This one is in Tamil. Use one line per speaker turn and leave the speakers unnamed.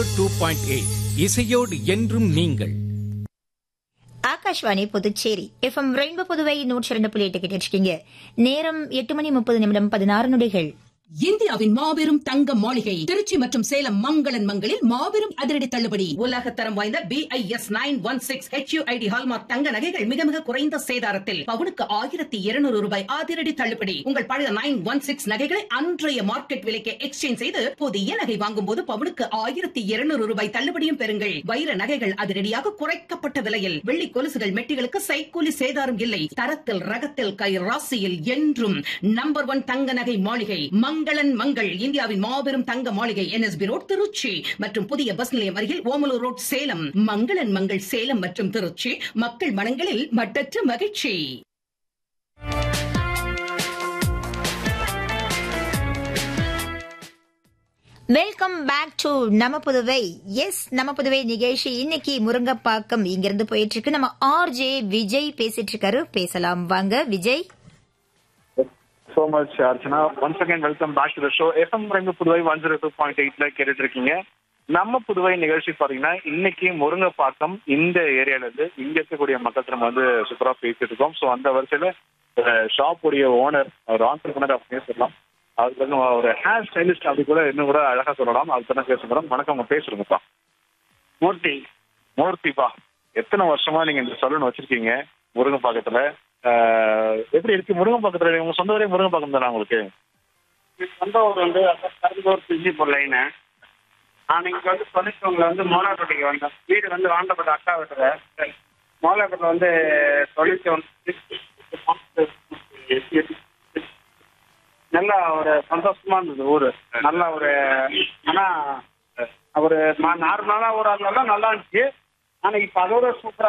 டூ பாயிண்ட் எயிட் இசையோடு என்றும் நீங்கள்
ஆகாஷ்வாணி புதுச்சேரி எஃப்எம் ரெயின்போ புதுவை நூற்றி இரண்டு புள்ளி எட்டு கேட்டிருக்கீங்க நேரம் எட்டு மணி முப்பது நிமிடம் பதினாறு நொடிகள்
இந்தியாவின் மாபெரும் தங்க மாளிகை திருச்சி மற்றும் சேலம் மங்களன் மங்களில் மாபெரும் அதிரடி தள்ளுபடி உலக தரம் வாய்ந்த B I S nine one six HUID hallmark தங்க நகைகள் மிக மிக குறைந்த சேதாரத்தில் பவுனுக்கு ஆயிரத்தி இருநூறு ரூபாய் அதிரடி தள்ளுபடி உங்கள் பழைய நைன் ஒன் சிக்ஸ் நகைகளை அன்றைய மார்க்கெட் விலைக்கு எக்ஸ்சேஞ்ச் செய்து புதிய நகை வாங்கும் போது பவுனுக்கு ஆயிரத்தி இருநூறு ரூபாய் தள்ளுபடியும் பெறுங்கள் வைர நகைகள் அதிரடியாக குறைக்கப்பட்ட விலையில் வெள்ளி கொலுசுகள் மெட்டிகளுக்கு சைக்கூலி சேதாரம் இல்லை தரத்தில் ரகத்தில் கை ராசியில் என்றும் நம்பர் ஒன் தங்க நகை மாளிகை மங்களன் மங்கள் இந்தியாவின் மாபெரும் தங்க மாளிகை என்எஸ்பி ரோட் திருச்சி மற்றும் புதிய பஸ் நிலையம் அருகில் ஓமலூர் ரோட் சேலம் மங்களன் மங்கள் சேலம் மற்றும் திருச்சி மக்கள் மனங்களில் மட்டற்ற மகிழ்ச்சி
வெல்கம் பேக் டு நம்ம புதுவை எஸ் நம்ம புதுவை நிகழ்ச்சி இன்னைக்கு முருங்கப்பாக்கம் இங்கிருந்து போயிட்டு இருக்கு நம்ம ஆர் ஜே விஜய் பேசிட்டு இருக்காரு பேசலாம் வாங்க Vijay
so much Archana once again welcome back to the show FM ரெண்டு Puduvai one zero two point எயிட்ல கேட்டுட்டு இருக்கீங்க நம்ம புதுவை நிகழ்ச்சி பாத்தீங்கன்னா இன்னைக்கு முருங்கைப்பாக்கம் இந்த ஏரியால இருந்து இங்க இருக்கக்கூடிய மக்கள் நம்ம வந்து சூப்பரா பேசிட்டு இருக்கோம் ஸோ அந்த வரிசையில ஷாப் உடைய ஓனர் ஒரு ஆண்டர்பனர் அப்படின்னு சொல்லலாம் அதுக்கு வந்து ஒரு ஹேர் ஸ்டைலிஸ்ட் அப்படி கூட இன்னும் கூட அழகா சொல்லலாம் அதுக்கு தான் பேச மேடம் வணக்கம் உங்க பேசுறேங்கப்பா மூர்த்தி மூர்த்திப்பா எத்தனை வருஷமா நீங்க இந்த சலூன் வச்சிருக்கீங்க முருங்கைப்பாக்கத்துல ஆஹ், எப்படி இருக்கு முருங்கைப்பாக்கத்துல உங்க சொந்த ஊரே முருங்கைப்பாக்கம் தானே உங்களுக்கு
சொந்த ஊர் வந்து கருங்கூர் திருச்சிப்பூர் லைனு நான் இங்கே வந்து தொழிற்சவங்களை வந்து மோலாப்பட்டிக்கு வந்தேன் வீடு வந்து வாண்டப்பட்ட அக்கா வீட்டில் மோலாப்பட்டில் வந்து தொழிற்சவம் நல்லா ஒரு சந்தோஷமா இருந்தது ஊர் நல்ல ஒரு ஆனா ஒரு நார்மலான ஊராக இருந்தாலும் நல்லா இருந்துச்சு ஆனால் இப்போ அதோட சூப்பரா